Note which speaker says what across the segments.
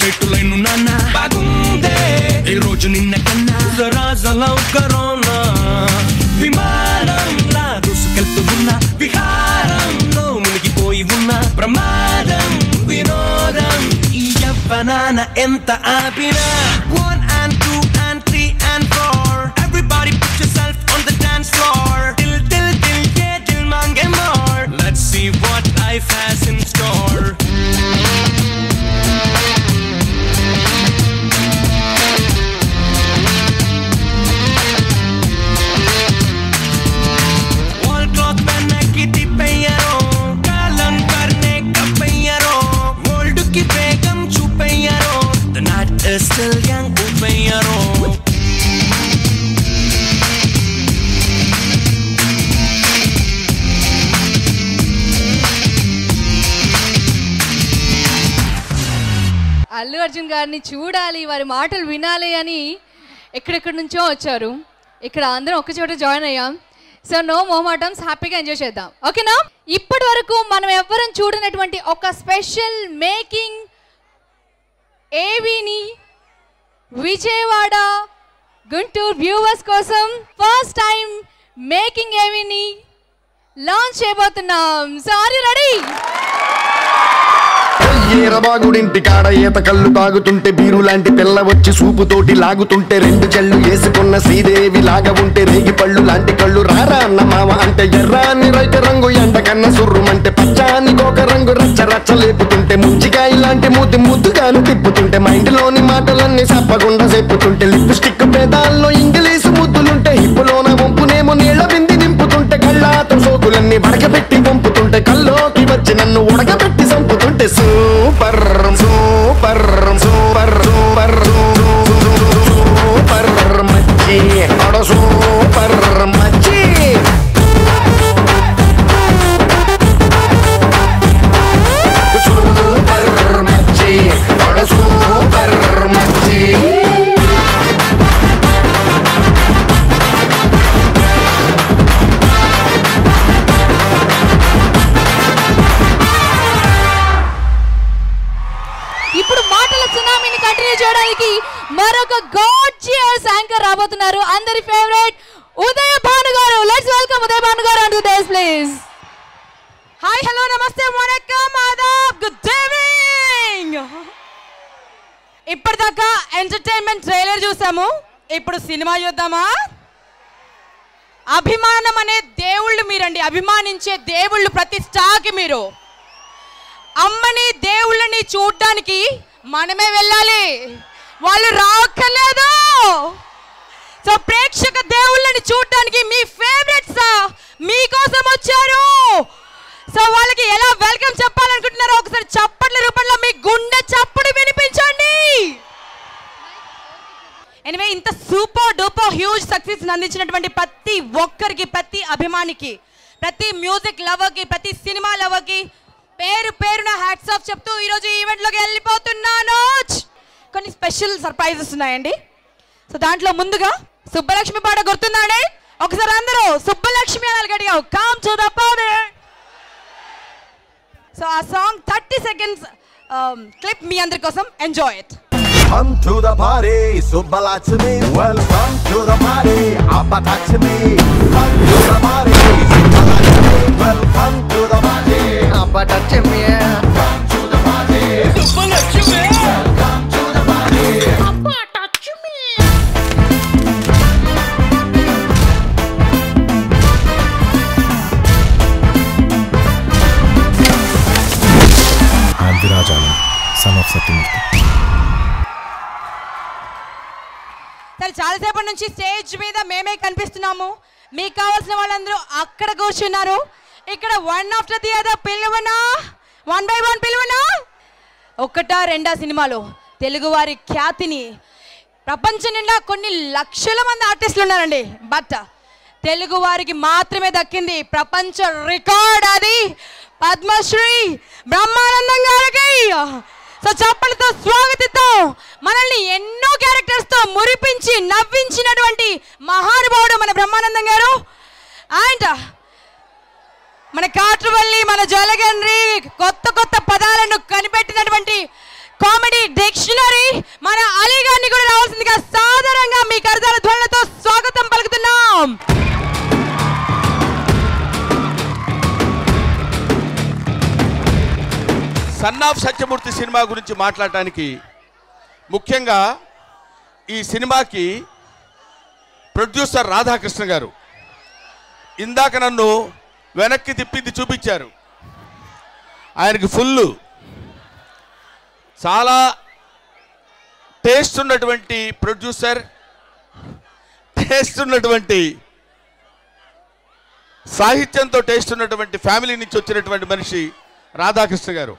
Speaker 1: Straight line నాన్న బాగుందే ఈ రోజు నిన్న కన్నా జరాజలం కరోనా విమానంలా దూసుకెళ్తూ ఉన్న విహారంలో మునిగిపోయి ఉన్న ప్రమాదం వినోదం ఈ యవ్వనాన ఎంత ఆపినా one and two and three and four everybody put yourself on the dance floor till till till yeah till mange more let's see what life has in store Wall clock पहना की तिपैयरो कालन करने का पैयरो World की बेगम छुपैयरो The night is still young upैयरो
Speaker 2: Allu Arjun గారిని చూడాలి వారి మాటలు వినాలి అని ఎక్కడెక్కడి నుంచో వచ్చారు ఇక్కడ అందరం ఒక చోట జాయిన్ అయ్యాం సో నో మొహమాటమ్స్ హ్యాపీగా ఎంజాయ్ చేద్దాం ఓకేనా ఇప్పటి వరకు మనం ఎవ్వరం చూడనటువంటి ఒక స్పెషల్ మేకింగ్ ఏవిని విజయవాడ గుంటూరు వ్యూవర్స్ కోసం ఫస్ట్ టైం మేకింగ్ ఏవిని లాంచ్ చేయబోతున్నాం సో ఆర్ యు రెడీ
Speaker 3: ఏరబాగుడింటి కాడ ఈత కళ్ళు తాగుతుంటే బీరు లాంటి పిల్ల వచ్చి సూపుతోటి లాగుతుంటే రెండు చెళ్ళు వేసుకున్న శ్రీదేవి లాగా ఉంటే రేగి పళ్ళు లాంటి కళ్ళు రారా అన్న మామ అంటే ఎర్రాని రైత రంగు ఎండ కన్న సుర్రుమంటే పచ్చాని కోక రంగు రచ్చ రచ్చ లేపుతుంటే ముంచికాయ లాంటి మూతి ముద్దుగాను తిప్పుతుంటే మైండ్లోని మాటలన్నీ సప్పకుండా చెప్పుతుంటే లిప్స్టిక్ పేదాల్లో ఇంగ్లీషు ముద్దులుంటే హిప్పులోన వంపునేమో నీళ్ళ బింది నింపుతుంటే కళ్ళాతో సోకులన్నీ వడకబెట్టి పంపుతుంటే కల్లోకి వచ్చి నన్ను ఉడకబెట్టి చంపుతుంటే super super super super super మచ్చి అడ సూపర్ మచ్చి సూపర్ మచ్చి అడ సూపర్ మచ్చి
Speaker 2: ఇప్పుడు మాటల సునామీని కంటిన్యూ చేయడానికి మరొక గాడ్జియస్ యాంకర్ రాబోతున్నారు అందరి ఫేవరెట్ ఉదయ భాను గారు లెట్స్ వెల్కమ్ ఉదయ భాను గారు అంటూ దేస్ ప్లీజ్ హాయ్ హలో నమస్తే వణకం ఆదాబ్ గుడ్ ఈవినింగ్
Speaker 4: ఇప్పటిదాకా ఎంటర్టైన్మెంట్ ట్రైలర్ చూసాము ఇప్పుడు సినిమా చూద్దామా అభిమానం అనే దేవుళ్ళు మీరండి అభిమానించే దేవుళ్ళు ప్రతి స్టార్కి మీరు అమ్మని దేవుళ్ళని చూడడానికి మనమే వెళ్ళాలి వాళ్ళు రాక్కర్లేదు సో ప్రేక్షక దేవుళ్ళని చూడడానికి మీ ఫేవరెట్స్ మీకోసం వచ్చారు సో వాళ్ళకి ఎలా వెల్కమ్ చెప్పాలనుకుంటున్నారో ఒకసారి చప్పట్ల రూపంలో మీ గుండె చప్పుడు వినిపించండి ఎనివే ఇంత సూపర్ డూపర్ హ్యూజ్ సక్సెస్ అందించినటువంటి ప్రతి ఒక్కరికి ప్రతి అభిమానికి ప్రతి మ్యూజిక్ లవర్కి ప్రతి సినిమా లవర్కి పేరు పేరున హ్యాట్స్ ఆఫ్ చెప్తూ ఈరోజు ఈవెంట్లోకి వెళ్ళిపోతున్నాను కొన్ని స్పెషల్ సర్ప్రైజెస్ ఉన్నాయండి సో దాంట్లో ముందుగా సుబ్బలక్ష్మి పాట గుర్తుందండి ఒకసారి అందరూ సుబ్బలక్ష్మి అనాలి గట్టిగా come to the power so ఆ సాంగ్ థర్టీ సెకండ్స్ క్లిప్ మీ అందరి కోసం enjoy it
Speaker 5: Come to the party, Subbalakshmi. Welcome to the party, Appatachmi. Come to the party, Subbalakshmi. Welcome to the party.
Speaker 3: అబ్బటచ్చమ్మే
Speaker 5: Come to the party. Welcome to the party.
Speaker 6: ఆదిరాజాలం son of Satyamurthy
Speaker 4: సరే చాలాసేపటి నుంచి stage మీద మేమే కనిపిస్తున్నాము మీకు కావాల్సిన వాళ్ళందరూ అక్కడ కూర్చున్నారు ఇక్కడ వన్ ఆఫ్టర్ ది అదర్ పిలువనా వన్ బై వన్ పిలువనా ఒకటా రెండా సినిమాలో తెలుగువారి ఖ్యాతిని ప్రపంచం నిండా కొన్ని లక్షల మంది ఆర్టిస్టులు ఉన్నారండి బట్ తెలుగు వారికి మాత్రమే దక్కింది ప్రపంచ రికార్డ్ అది పద్మశ్రీ బ్రహ్మానందం గారికి సో చప్పలతో స్వాగతిద్దాం మనల్ని ఎన్నో క్యారెక్టర్స్ తో మురిపించి నవ్వించినటువంటి మహానుభావుడు మన బ్రహ్మానందం గారు అండ్ మన కాట్రవల్లి మన జలగండ్రి కొత్త కొత్త పదాలను కనిపెట్టినటువంటి కామెడీ డిక్షనరీ మన అలీ గారిని కూడా రావాల్సిందిగా సాధారణంగా మీ కరదాల ధ్వనులతో స్వాగతం పలుకుతున్నాం
Speaker 7: సన్ ఆఫ్ సత్యమూర్తి సినిమా గురించి మాట్లాడటానికి ముఖ్యంగా ఈ సినిమాకి ప్రొడ్యూసర్ రాధాకృష్ణ గారు ఇందాక నన్ను వెనక్కి తిప్పింది చూపించారు ఆయనకి ఫుల్ చాలా టేస్ట్ ఉన్నటువంటి ప్రొడ్యూసర్ టేస్ట్ ఉన్నటువంటి సాహిత్యంతో టేస్ట్ ఉన్నటువంటి ఫ్యామిలీ నుంచి వచ్చినటువంటి మనిషి రాధాకృష్ణ గారు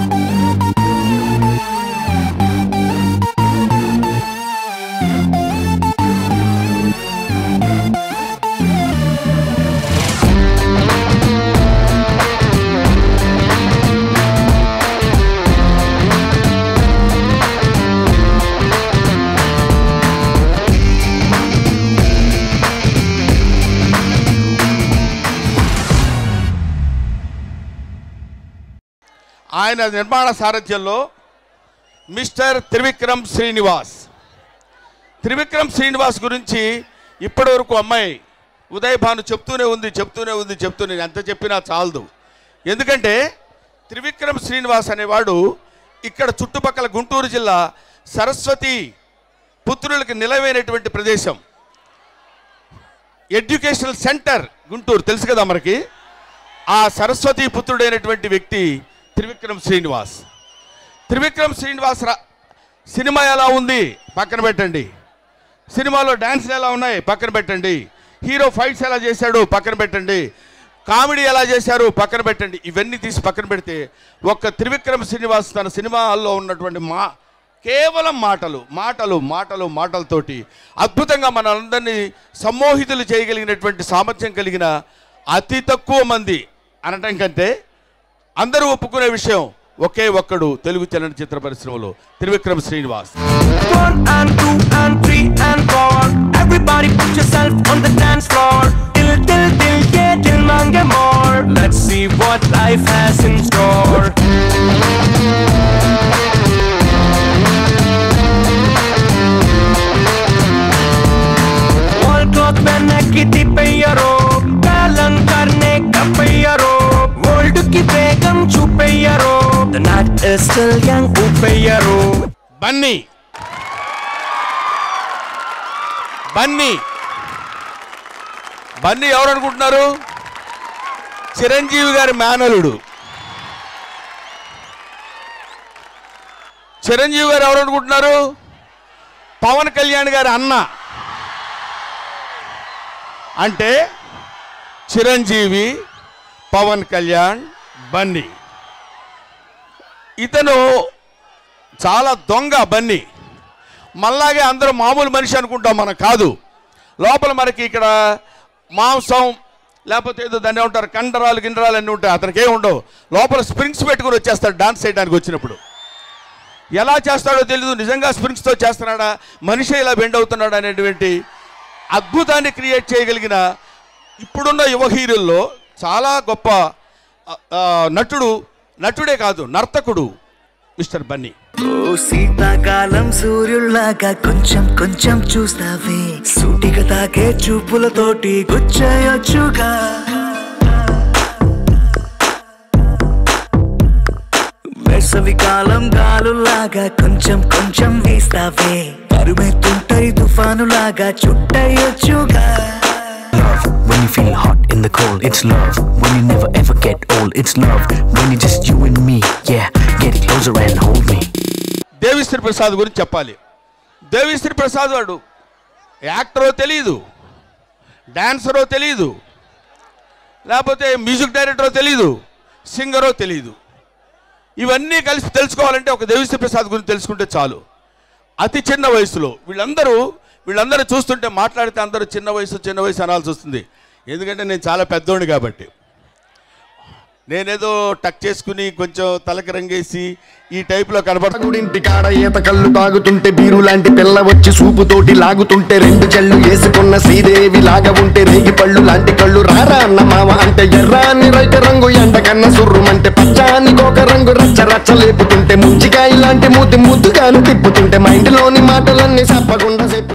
Speaker 7: ఆయన నిర్మాణ సారథ్యంలో మిస్టర్ త్రివిక్రమ్ శ్రీనివాస్ త్రివిక్రమ్ శ్రీనివాస్ గురించి ఇప్పటివరకు అమ్మాయి ఉదయ్ భాను చెప్తూనే ఉంది చెప్తూనే ఉంది చెప్తూనే ఎంత చెప్పినా చాలదు ఎందుకంటే త్రివిక్రమ్ శ్రీనివాస్ అనేవాడు ఇక్కడ చుట్టుపక్కల గుంటూరు జిల్లా సరస్వతి పుత్రులకు నిలవైనటువంటి ప్రదేశం ఎడ్యుకేషనల్ సెంటర్ గుంటూరు తెలుసు కదా మనకి ఆ సరస్వతి పుత్రుడైనటువంటి వ్యక్తి త్రివిక్రమ్ శ్రీనివాస్ త్రివిక్రమ్ శ్రీనివాస్ రా సినిమా ఎలా ఉంది పక్కన పెట్టండి సినిమాలో డ్యాన్స్లు ఎలా ఉన్నాయి పక్కన పెట్టండి హీరో ఫైట్స్ ఎలా చేశాడు పక్కన పెట్టండి కామెడీ ఎలా చేశారు పక్కన పెట్టండి ఇవన్నీ తీసి పక్కన పెడితే ఒక్క త్రివిక్రమ్ శ్రీనివాస్ తన సినిమాల్లో ఉన్నటువంటి మా కేవలం మాటలు మాటలు మాటలు మాటలతోటి అద్భుతంగా మనందరినీ సమ్మోహితులు చేయగలిగినటువంటి సామర్థ్యం కలిగిన అతి తక్కువ మంది అనటం కంటే అందరూ ఒప్పుకునే విషయం ఒకే ఒక్కడు తెలుగు చలనచిత్ర పరిశ్రమలో Trivikram Srinivas
Speaker 1: One and two and three and four. Everybody put yourself on the dance floor. Till, till, till, yeah, till man get more. Let's see what life has in store. Wall clock पहने किटी पैयरो बैलन करने का पैयरो World की बेगम छुपैयरो The night is still young, upayaro
Speaker 7: Bunny Bunny Bunny ఎవరు అనుకుంటున్నారు చిరంజీవి గారి మేనలుడు చిరంజీవి గారు ఎవరు అనుకుంటున్నారు పవన్ కళ్యాణ్ గారి అన్న అంటే చిరంజీవి పవన్ కళ్యాణ్ బన్నీ ఇతను చాలా దొంగ బన్నీ మళ్ళాగే అందరూ మామూలు మనిషి అనుకుంటాం మనం కాదు లోపల మనకి ఇక్కడ మాంసం లేకపోతే ఏదో దాన్ని ఉంటారు కండరాలు గిండరాలు అన్నీ ఉంటాయి అతనికి ఏమి ఉండవు లోపల స్ప్రింగ్స్ పెట్టుకుని వచ్చేస్తాడు డాన్స్ చేయడానికి వచ్చినప్పుడు ఎలా చేస్తాడో తెలియదు నిజంగా స్ప్రింగ్స్తో చేస్తున్నాడా మనిషి ఇలా బెండ్ అవుతున్నాడా అనేటువంటి అద్భుతాన్ని క్రియేట్ చేయగలిగిన ఇప్పుడున్న యువ హీరోల్లో చాలా గొప్ప ఆ, ఆ, నటుడు నటుడే కాదు నర్తకుడు మిస్టర్ బన్నీ
Speaker 8: ఓ శీతాకాలం సూర్యుల్లాగా కొంచెం కొంచెం చూస్తావే సూటిగా తాకే చూపులతోటి గుచ్చేయొచ్చుగా వేసవి కాలం గాలులాగా కొంచెం కొంచెం వీస్తావే పరుమెత్తుంటాయి తుఫానులాగా చుట్టయొచ్చుగా
Speaker 9: love when you feel hot in the cold. It's love when you never ever get old. It's love when you just you and me. Yeah, get closer and hold me.
Speaker 7: Devi Sri Prasad గురించి చెప్పాలి దేవిశ్రీ ప్రసాద్ వాడు యాక్టరో తెలియదు డాన్సరో తెలియదు లేకపోతే మ్యూజిక్ డైరెక్టరో తెలియదు సింగరో తెలియదు ఇవన్నీ కలిసి తెలుసుకోవాలంటే ఒక దేవిశ్రీ ప్రసాద్ గురించి తెలుసుకుంటే చాలు అతి చిన్న వయసులో వీళ్ళందరూ వీళ్ళందరూ చూస్తుంటే మాట్లాడితే అందరూ చిన్న వయసు చిన్న వయసు అనాల్సి వస్తుంది ఎందుకంటే నేను చాలా పెద్దోడిని కాబట్టి నేనేదో టక్ చేసుకుని కొంచెం తలకి రంగేసి ఈ టైప్లో కనబడతా
Speaker 3: గుడింటి కాడ ఈత కళ్ళు తాగుతుంటే బీరు లాంటి పిల్ల వచ్చి సూపుతోటి లాగుతుంటే రెండు చెళ్ళు వేసుకున్న శ్రీదేవి లాగా ఉంటే రేగి పళ్ళు లాంటి కళ్ళు రారా అన్న మామ అంటే ఎర్రాని రైత రంగు ఎండ కన్న సుర్రుమంటే పచ్చాని కోక రంగు రచ్చ రచ్చ లేపుతుంటే ముంచికాయ లాంటి మూతి ముద్దుగాను తిప్పుతుంటే మైండ్లోని మాటలన్నీ చెప్పకుండా చెప్పు